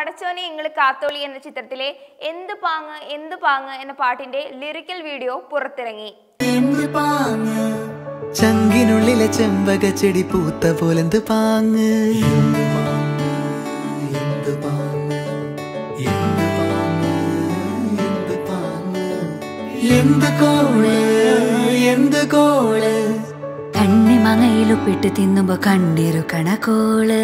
പടച്ചോനെ ഇങ്ങള് കാത്തോളി എന്ന ചിത്രത്തിലെ എന്ത് പാങ്ങ് എന്ത് പാങ്ങ് എന്ന പാട്ടിന്റെ ലിറിക്കൽ വീഡിയോ പുറത്തിറങ്ങി എന്ത് പാങ്ങ് ചങ്കിനുള്ളിലെ ചെമ്പക ചെടി പൂത്ത പോലെന്ത് പാങ്ങ് എന്ത് പാങ്ങ് എന്ത് പാങ്ങ് എന്ത് പാങ്ങ് എന്ത് പാങ്ങ് എന്ത് കോള് എന്ത് കോള് കണ്ണി മങ്ങയിലുപ്പിട്ട് തിന്നുമ്പോ കണ്ടിരുക്കണ കോള്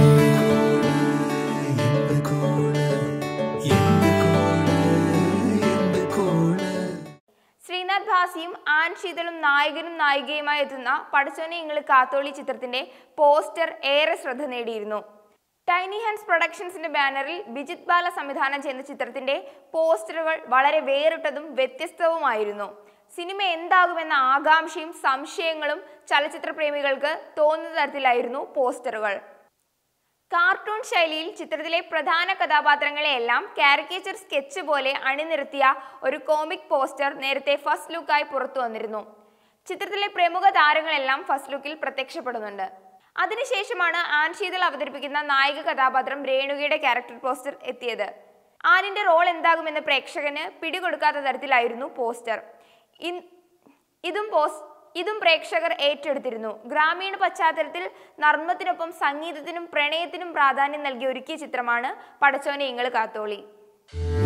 എന്ത് കോള് എന്ത് കോള് എന്ത് കോള് ശ്രീനാഥ് ഭാസിയും ആൻ ശീതളും നായകനും നായികയുമായി എത്തുന്ന പടച്ചോനെ ഇങ്ങള് കാത്തോളി ചിത്രത്തിന്റെ പോസ്റ്റർ ഏറെ ശ്രദ്ധ നേടിയിരുന്നു ടൈനി ഹാൻഡ്സ് പ്രൊഡക്ഷൻസിന്റെ ബാനറിൽ ബിജിത് ബാല സംവിധാനം ചെയ്യുന്ന ചിത്രത്തിന്റെ പോസ്റ്ററുകൾ വളരെ വേറിട്ടതും വ്യത്യസ്തവുമായിരുന്നു സിനിമ എന്താകുമെന്ന ആകാംക്ഷയും സംശയങ്ങളും ചലച്ചിത്ര പ്രേമികൾക്ക് തോന്നുന്ന തരത്തിലായിരുന്നു പോസ്റ്ററുകൾ കാർട്ടൂൺ ശൈലിയിൽ ചിത്രത്തിലെ പ്രധാന കഥാപാത്രങ്ങളെയെല്ലാം കാരിക്കേച്ചർ സ്കെച്ച് പോലെ അണിനിരത്തിയ ഒരു കോമിക് പോസ്റ്റർ നേരത്തെ ഫസ്റ്റ് ലുക്കായി പുറത്തു വന്നിരുന്നു ചിത്രത്തിലെ പ്രമുഖ താരങ്ങളെല്ലാം ഫസ്റ്റ് ലുക്കിൽ പ്രത്യക്ഷപ്പെടുന്നുണ്ട് അതിനുശേഷമാണ് ആൻ ശീതൾ അവതരിപ്പിക്കുന്ന നായിക കഥാപാത്രം രേണുകയുടെ ക്യാരക്ടർ പോസ്റ്റർ എത്തിയത് ആനിന്റെ റോൾ എന്താകുമെന്ന് പ്രേക്ഷകന് പിടികൊടുക്കാത്ത തരത്തിലായിരുന്നു പോസ്റ്റർ ഇൻ- ഇതും പോസ് ഇതും പ്രേക്ഷകർ ഏറ്റെടുത്തിരുന്നു ഗ്രാമീണ പശ്ചാത്തലത്തിൽ നർമ്മത്തിനൊപ്പം സംഗീതത്തിനും പ്രണയത്തിനും പ്രാധാന്യം നൽകി ഒരുക്കിയ ചിത്രമാണ് പടച്ചോനെ ഇങ്ങള് കാത്തോളി